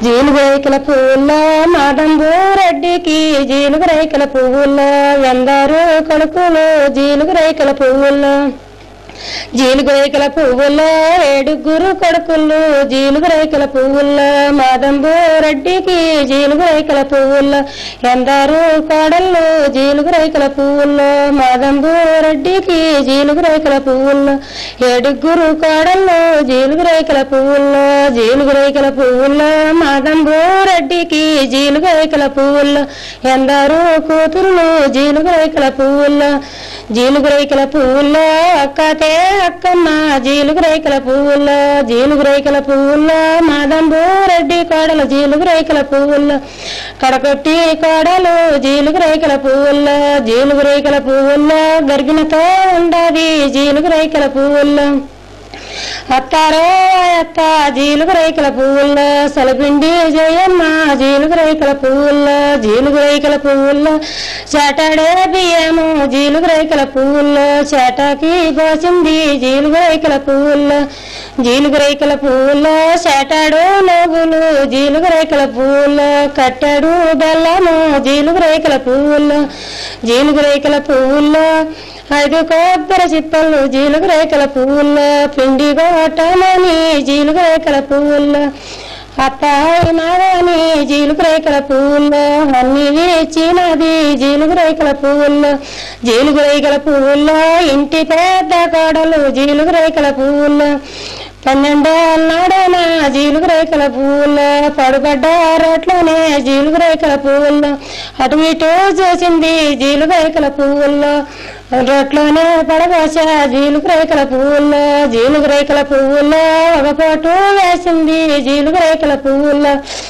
జీలుగు రేకుల పువ్వుల్లో మాదంబు రెడ్డికి జీలుగు రేకుల పువ్వుల్లో ఎందరూ కొడుకులు జీలుగు రేకుల పువ్వుల్లో జీలుగు రేకుల పువ్వుల్లో ఏడుగురు కొడుకులు జీలుగు రేకుల పువ్వుల్లో మాదంబు రెడ్డికి జీలుగు రేకుల పువ్వుల్లో ఎందరూ కోడళ్ళు జీలుగు రేకుల పువ్వుల్లో మాదంబు రెడ్డికి జీలుగు రేకుల పువ్వుల్లో ఏడుగురు కోడళ్ళు జీలుగు రేకుల పువ్వుల్లో జీలుగు రేకుల పువ్వుల్లో మాదంబు రెడ్డికి జీలుగు రేకుల పువ్వుల్లో ఎందరూ కూతురులు జీలుగు రేకుల పువ్వుల్లో జీలుగు రేకుల పువ్వుల్లో అక్కతే అక్కమ్మ జీలుగు రేకుల పువ్వుల్లో జీలుగు రేకుల పువ్వుల్లో మాదంబు రెడ్డి కోడలు జీలుగు రేకుల పువ్వుల్లో కడకొట్టి కోడలు జీలుగు రేకుల పువ్వుల్లో జీలుగు రేకుల పువ్వుల్లో గర్గినతో ఉండాది జీలుగు రేకుల పువ్వుల్లో అత్తారో అత్త జీలుగు రేకుల పువ్వుల్లో సలపిండి జయమ్మ జీలుగు రేకుల పువ్వుల్లో జీలుగు రేకుల పువ్వుల్లో చాటాడే బియ్యము జీలుగు రేకుల పువ్వుల్లో చాటాకి పోసింది జీలుగు రేకుల పువ్వుల్లో జీలుగు రేకుల పువ్వుల్లో చాటాడు నవ్వులు జీలుగు రేకుల పువ్వుల్లో కట్టాడు బెల్లము జీలుగు రేకుల పువ్వుల్లో జీలుగు రేకుల పువ్వుల్లో ఐదు కొబ్బరి చిప్పలు జీలుగు రేఖల పువ్వుల్లో పిండి గోటమని జీలుగు రేఖల పువ్వుల్లో అత్తాయి నాదని జీలుగు రేఖల పువ్వుల్లో అన్ని ఇచ్చినది జీలుగు రేఖల పువ్వుల్లో జీలుగు రేఖల పువ్వుల్లో ఇంటి పెద్ద కోడలు జీలుగు రేఖల పువ్వుల్లో పన్నెండేళ్ళ నాడన జీలుగు రేఖల పువ్వుల్లో పడుబడ్డ రోట్లోనే జీలుగు రేఖల పువ్వుల్లో అటు ఇటు చూసింది జీలుగు రేఖల పువ్వుల్లో రొట్లోనే పడబోస జీలుగు రేఖల పువ్వుల్లో జీలుగు రేఖల పువ్వుల్లో ఒక పోటు వేసింది జీలుగు రేఖల పువ్వుల్లో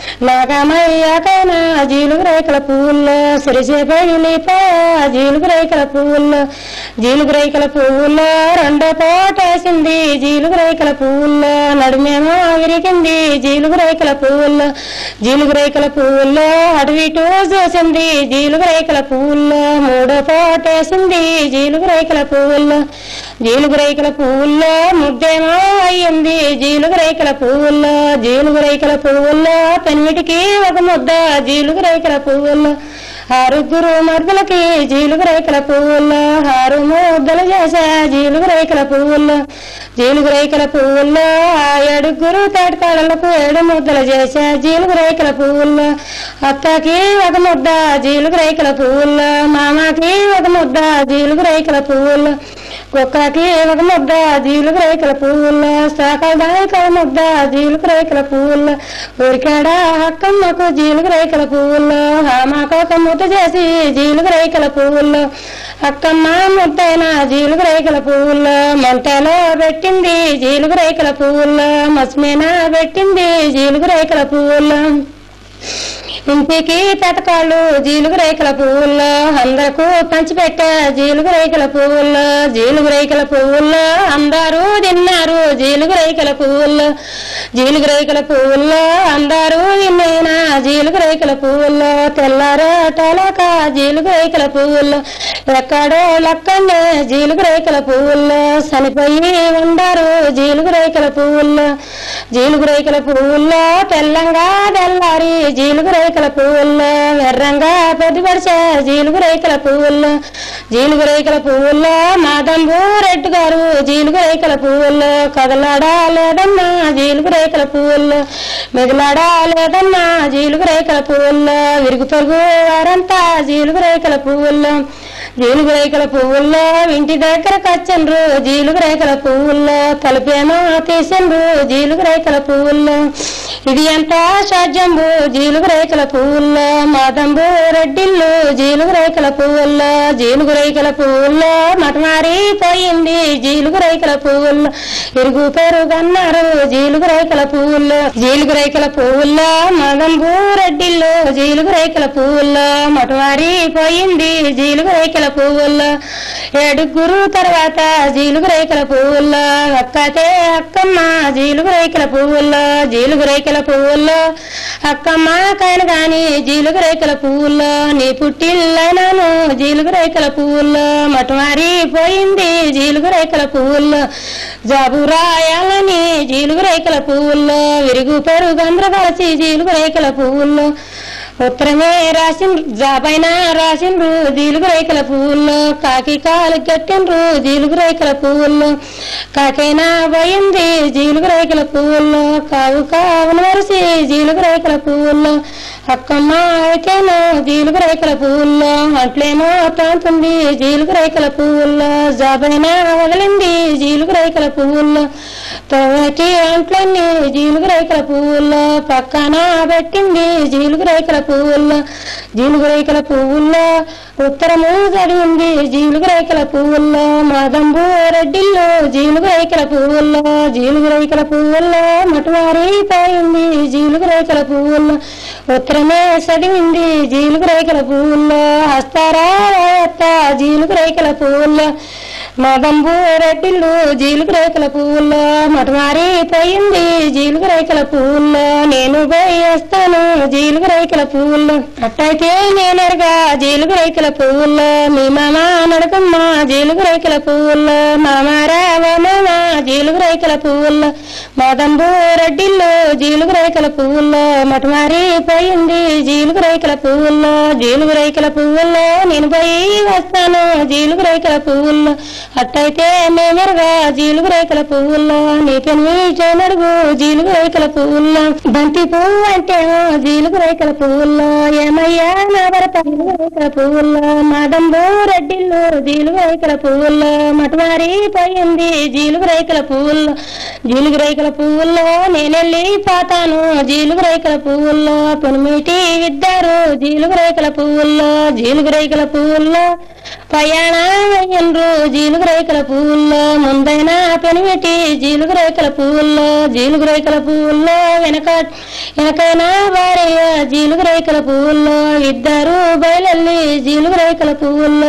నాగమయ్యాకైనా జీలుగు రేఖల పువ్వుల్లో సిరిసే పగిలిపో జీలుగు రేఖల పువ్వుల్లో జీలుగు రేఖల పువ్వుల్లో రెండో పోట వేసింది జీలుగు రేఖల పువ్వుల్లో నడుమేమో విరిగింది జీలుగు రేఖల పువ్వుల్లో జీలుగు రేఖల పువ్వుల్లో అటు ఇటు చూసింది జీలుగు రేఖల పువ్వుల్లో మూడో పోట వేసింది జీలుగు రేఖల పువ్వుల్లో జీలుగు రేఖల పువ్వుల్లో ముద్దేమో అయ్యింది జీలుగు రేఖల పువ్వుల్లో జీలుగు రేఖల పువ్వుల్లో పెన్నిటికి ఒక ముద్ద జీలుగు రేఖల పువ్వుల్లో ఆరుగురు మర్దలకి జీలుగు రేఖల పువ్వుల్లో ఆరు ముద్దలు చేసా జీలుగు రేఖల పువ్వుల్లో జీలుగు రేఖల పువ్వుల్లో ఆ ఏడుగురు తాటికాడలకు ఏడు ముద్దలు చేసా జీలుగు రేఖల పువ్వుల్లో అత్తకి ఒక ముద్ద జీలుగు రేఖల పువ్వుల్లో మామకి ఒక ముద్ద జీలుగు రేఖల పువ్వుల్లో కుక్కకి ఒక ముద్ద జీలుగు రేఖల పువ్వుల్లో సాకడానికి ఒక ముద్ద జీలుగు రేఖల పువ్వుల్లో ఊరికాడ అక్కమ్మకు జీలుగు రేఖల పువ్వుల్లో హామాకు ఒక ముద్ద చేసి జీలుగు రేఖల పువ్వుల్లో అక్కమ్మ ముద్దైన జీలుగు రేఖల పువ్వుల్లో మంటలో పెట్టింది జీలుగు రేఖల పువ్వుల్లో మస్మీన పెట్టింది జీలుగు రేఖల పువ్వుల్లో ఇంటికి పెతకాళ్ళు జీలుగు రేఖల పువ్వుల్లో అందరకు పంచిపెట్టా జీలుగు రేఖల పువ్వుల్లో జీలుగు రేఖల పువ్వుల్లో అందరూ తిన్నారు జీలుగు రేఖల పువ్వుల్లో జీలుగు రేఖల పువ్వుల్లో అందరూ తిన్నైనా జీలుగు రేఖల పువ్వుల్లో తెల్లారటలక జీలుగు రేఖల పువ్వుల్లో ఎక్కడో లక్కండే జీలుగు రేఖల పువ్వుల్లో చనిపోయి ఉండారు జీలుగు రేఖల పువ్వుల్లో జీలుగు రేఖల పువ్వుల్లో తెల్లంగా తెల్లారి జీలుగు రేఖల పువ్వుల్లో ఎర్రంగా పొద్దుపడిచే జీలుగు రేఖల పువ్వుల్లో జీలుగు రేఖల పువ్వుల్లో మాదంబు రెడ్డి గారు జీలుగు రేఖల పువ్వుల్లో కదలాడా లేదమ్మా జీలుగు రేఖల పువ్వుల్లో మెదలాడా లేదమ్మా జీలుగు రేఖల పువ్వుల్లో విరుగు పొరుగు వారంతా జీలుగు రేఖల పువ్వుల్లో జీలుగు రేఖల పువ్వుల్లో ఇంటి దగ్గర కచ్చండ్రు జీలుగు రేఖల పువ్వుల్లో తలుపేమో తీసిండ్రు జీలుగు రేఖల పువ్వుల్లో ఇది ఎంత సాధ్యంబు జీలుగు రేఖల పువ్వుల్లో మాదంబు రెడ్డిల్లు జీలుగు రేఖల పువ్వుల్లో జీలుగు రేఖల పువ్వుల్లో మటమారి పోయింది జీలుగు రేఖల పువ్వుల్లో ఇరుగు పెరుగన్నారు జీలుగు రేఖల పువ్వుల్లో జీలుగు రేఖల పువ్వుల్లో మాదంబు రెడ్డిల్లు జీలుగు రేఖల పువ్వుల్లో మటమారి పోయింది జీలుగు రేఖల రేఖల పువ్వుల్లో ఏడుగురు తర్వాత జీలుగు రేఖల పువ్వుల్లో అక్కతే అక్కమ్మ జీలుగు రేఖల పువ్వుల్లో జీలుగు రేఖల పువ్వుల్లో అక్కమ్మ కాయను గాని జీలుగు రేఖల పువ్వుల్లో నీ పుట్టిల్లైనాను జీలుగు రేఖల పువ్వుల్లో మటుమారి పోయింది జీలుగు రేఖల పువ్వుల్లో జాబు రాయాలని జీలుగు రేఖల పువ్వుల్లో విరుగు పెరుగు గంధ్ర కలిసి జీలుగు రేఖల పువ్వుల్లో ఉత్తరమే రాసిన జాబైనా రాసిండ్రు జీలుగు రేఖల పువ్వుల్లో కాకి కాలు కట్టిండ్రు జీలుగు రేఖల పువ్వుల్లో కాకైనా పోయింది జీలుగు రేఖల పువ్వుల్లో కావు కావును వరిసి జీలుగు రేఖల పువ్వుల్లో అక్కమ్మ అయితేనో జీలుగు రేఖల పువ్వుల్లో అట్లేమో తాంతుంది జీలుగు రేఖల పువ్వుల్లో జాబైనా వదిలింది జీలుగు రేఖల పువ్వుల్లో తోటి అంట్లన్నీ జీలుగు రేఖల పువ్వుల్లో పక్కన పెట్టింది జీలుగు రేఖల పువ్వుల్లో జీలుగు రేఖల పువ్వుల్లో ఉత్తరము చదివింది జీలుగు రేఖల పువ్వుల్లో మదంబు రెడ్డిల్లో జీలుగు రేఖల పువ్వుల్లో జీలుగు రేఖల పువ్వుల్లో మటువారి పోయింది జీలుగు రేఖల పువ్వుల్లో ఉత్తరమే చదివింది జీలుగు రేఖల పువ్వుల్లో హస్తారా రాయత్త జీలుగు రేఖల పువ్వుల్లో మదంబు రెడ్డిల్లు జీలుగు రేఖల పువ్వుల్లో మటువారి పోయింది జీలుగు రేఖల పువ్వుల్లో నేను పోయేస్తాను జీలుగు రేఖల పువ్వుల్లో అట్టయితే నేనెరగా జీలుగు రేఖల పువ్వుల్లో మీ మామ నడకమ్మ జీలుగు రేఖల పువ్వుల్లో మామారా ఓ మామ జీలుగు రేఖల పువ్వుల్లో మదంబు రెడ్డిల్లు జీలుగు రేఖల పువ్వుల్లో మటుమారి పోయింది జీలుగు రేఖల పువ్వుల్లో జీలుగు రేఖల పువ్వుల్లో నేను పోయి వస్తాను జీలుగు రేఖల పువ్వుల్లో అట్టయితే మేమెరగా జీలుగు రేఖల పువ్వుల్లో నీకెన్ని నడుగు జీలుగు రేఖల పువ్వుల్లో బంతి పువ్వు అంటే జీలుగు రేఖల పువ్వుల్లో ఏమయ్యా నా భరత జీలుగు రేఖల పువ్వుల్లో మాదంబు రెడ్డిల్లు జీలుగు రేఖల పువ్వుల్లో మటువారి పోయింది జీలుగు రేఖల పువ్వుల్లో జీలుగు రేఖల పువ్వుల్లో నేనెళ్ళి పోతాను జీలుగు రేఖల పువ్వుల్లో పొనిమిటి విద్దారు జీలుగు రేఖల పువ్వుల్లో జీలుగు రేఖల పువ్వుల్లో ప్రయాణమయ్యండ్రు జీలుగు రేఖల పువ్వుల్లో ముందైనా పెనిమిటి జీలుగు రేఖల పువ్వుల్లో జీలుగు రేఖల పువ్వుల్లో వెనక వెనకైనా వారయ్య జీలుగు రేఖల పువ్వుల్లో ఇద్దరు బయలల్లి జీలుగు రేఖల పువ్వుల్లో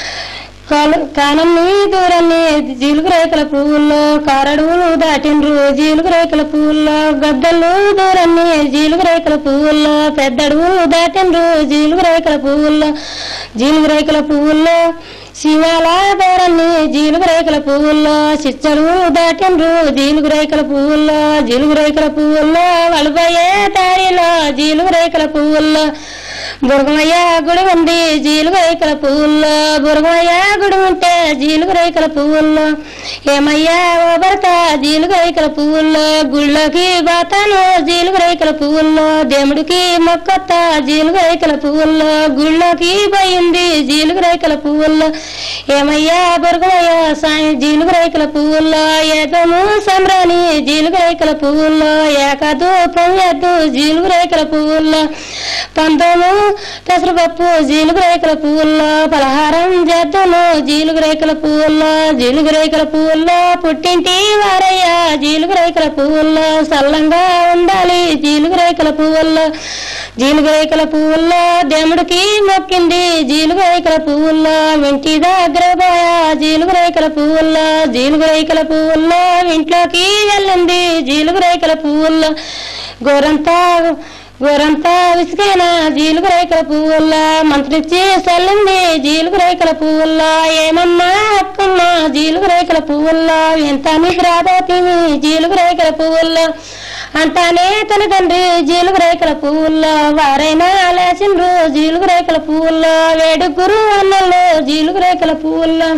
కాలు- కానమ్మి దూరాన్ని జీలుగు రేఖల పువ్వుల్లో కారడువులు దాటిండ్రు జీలుగు రేఖల పువ్వుల్లో గద్దలు దూరాన్ని జీలుగు రేఖల పువ్వుల్లో పెద్దడువులు దాటిండ్రు జీలుగు రేఖల పువ్వుల్లో జీలుగు రేఖల పువ్వుల్లో శివాల దూరాన్ని జీలుగు రేఖల పువ్వుల్లో చిచ్చడువు దాటిండ్రు జీలుగు రేఖల పువ్వుల్లో జీలుగు రేఖల పువ్వుల్లో వలుపోయే దారిలో జీలుగు రేఖల పువ్వుల్లో బురగమయ్య గుడి ఉంది జీలుగు రేఖల పువ్వుల్లో బురగమయ్య గుడి ఉంటే జీలుగు రేఖల పువ్వుల్లో ఏమయ్యా ఓ భర్త జీలుగు రేఖల పువ్వుల్లో గుళ్ళోకి బాతాను జీలుగు రేఖల పువ్వుల్లో దేవుడికి మొక్కత్త జీలుగు రేఖల పువ్వుల్లో గుళ్ళోకి పోయింది జీలుగు రేఖల పువ్వుల్లో ఏమయ్యా బురగమయ్య సాయం జీలుగు రేఖల పువ్వుల్లో ఏదము సంబ్రాణి జీలుగు రేఖల పువ్వుల్లో ఏకదు పొంగద్దు జీలుగు రేఖల పువ్వుల్లో పంతము పెసరపప్పు జీలుగు రేఖల పువ్వుల్లో పలహారం చేద్దాము జీలుగు రేఖల పువ్వుల్లో జీలుగు రేఖల పువ్వుల్లో పుట్టింటి వారయ్య జీలుగు రేఖల పువ్వుల్లో సల్లంగా ఉండాలి జీలుగు రేఖల పువ్వుల్లో జీలుగు రేఖల పువ్వుల్లో దేవుడికి మొక్కింది జీలుగు రేఖల పువ్వుల్లో ఇంటి దగ్గర పోయా జీలుగు రేఖల పువ్వుల్లో జీలుగు రేఖల పువ్వుల్లో ఇంట్లోకి వెళ్ళింది జీలుగు రేఖల పువ్వుల్లో గోరంతా గోరంతా విసుకైన జీలుగు రేఖల పువ్వుల్లా మంత్రిచ్చి చల్లింది జీలుగు రేఖల పువ్వుల్లా ఏమమ్మా అక్కమ్మ జీలుగు రేఖల పువ్వుల్లా ఎంత నీకు రాబోతుంది జీలుగు రేఖల పువ్వుల్లో అంటానే తన తండ్రి జీలుగు రేఖల పువ్వుల్లో వారైనా లేచిండ్రు జీలుగు రేఖల పువ్వుల్లో వేడుగురు అన్నల్లో జీలుగు రేఖల పువ్వుల్లో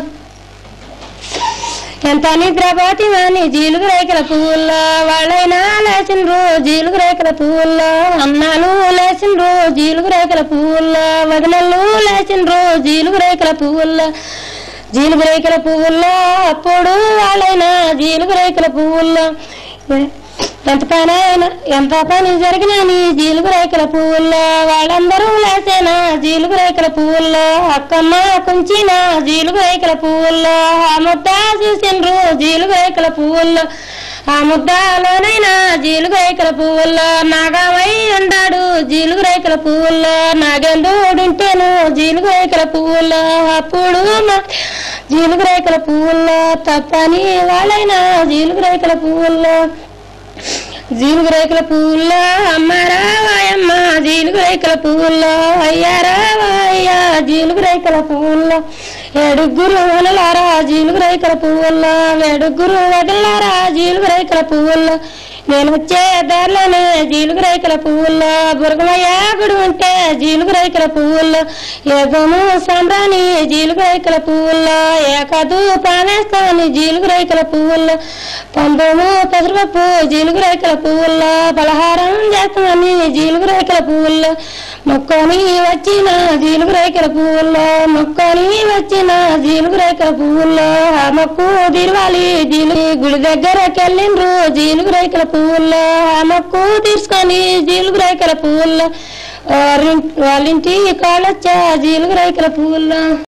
ఎంత నిద్రపోతి అని జీలుగు రేఖల పువ్వుల్లో వాళ్ళైనా లేచిండ్రు జీలుగు రేఖల పువ్వుల్లో అన్నాలు లేచిండ్రు జీలుగు రేఖల పువ్వుల్లో వదినలు లేచిండ్రు జీలుగు రేఖల పువ్వుల్లో జీలుగు రేఖల పువ్వుల్లో అప్పుడు వాళ్ళైనా జీలుగు రేఖల పువ్వుల్లో ఎంత పని అయినా ఎంత పని జరిగినా నీ జీలుగు రేఖల పువ్వుల్లో వాళ్ళందరూ లేసేనా జీలుగు రేఖల పువ్వుల్లో అక్కమ్మ కుంచిన జీలుగు రేఖల పువ్వుల్లో ఆ ముద్ద చూసిండ్రు జీలుగు రేఖల పువ్వుల్లో ఆ ముద్దలోనైనా జీలుగు రేఖల పువ్వుల్లో నాగమై ఉండాడు జీలుగు రేఖల పువ్వుల్లో నాగెందోడుంటేను జీలుగు రేఖల పువ్వుల్లో అప్పుడు మా జీలుగు రేఖల పువ్వుల్లో తప్పని వాళ్ళైనా జీలుగు రేఖల పువ్వుల్లో జీలుగు రేఖల పువ్వుల్లో అమ్మారా వాయమ్మ జీలుగు రేఖల పువ్వుల్లో అయ్యారా వాయ్యా జీలుగు రేఖల పువ్వుల్లో ఏడుగురు వనలారా జీలుగు రేఖల పువ్వుల్లో ఏడుగురు వదలారా జీలుగు రేఖల పువ్వుల్లో నేను వచ్చే దారిలోనే జీలుగు రేఖల పువ్వుల్లో బురగమయ్య గుడి ఉంటే జీలుగు రేఖల పువ్వుల్లో ఏదోము సంబరాని జీలుగు రేఖల పువ్వుల్లో ఏకాదు పానేస్తాని జీలుగు రేఖల పువ్వుల్లో పందోము పెసరపప్పు జీలుగు రేఖల పువ్వుల్లో పలహారం చేస్తామని జీలుగు రేఖల పువ్వుల్లో మొక్కని వచ్చిన జీలుగు రేఖల పువ్వుల్లో మొక్కని వచ్చిన జీలుగు రేఖల పువ్వుల్లో ఆ మొక్కు తిరవాలి జీలు గుడి దగ్గరకి వెళ్ళిండ్రు జీలుగు రేఖల పువ్వుల్లో ఆ మొక్కు తీసుకొని జీలుగు రేఖల పువ్వుల్లో వారింటి వాళ్ళింటి కాళ్ళొచ్చా జీలుగు రేఖల పువ్వుల్లో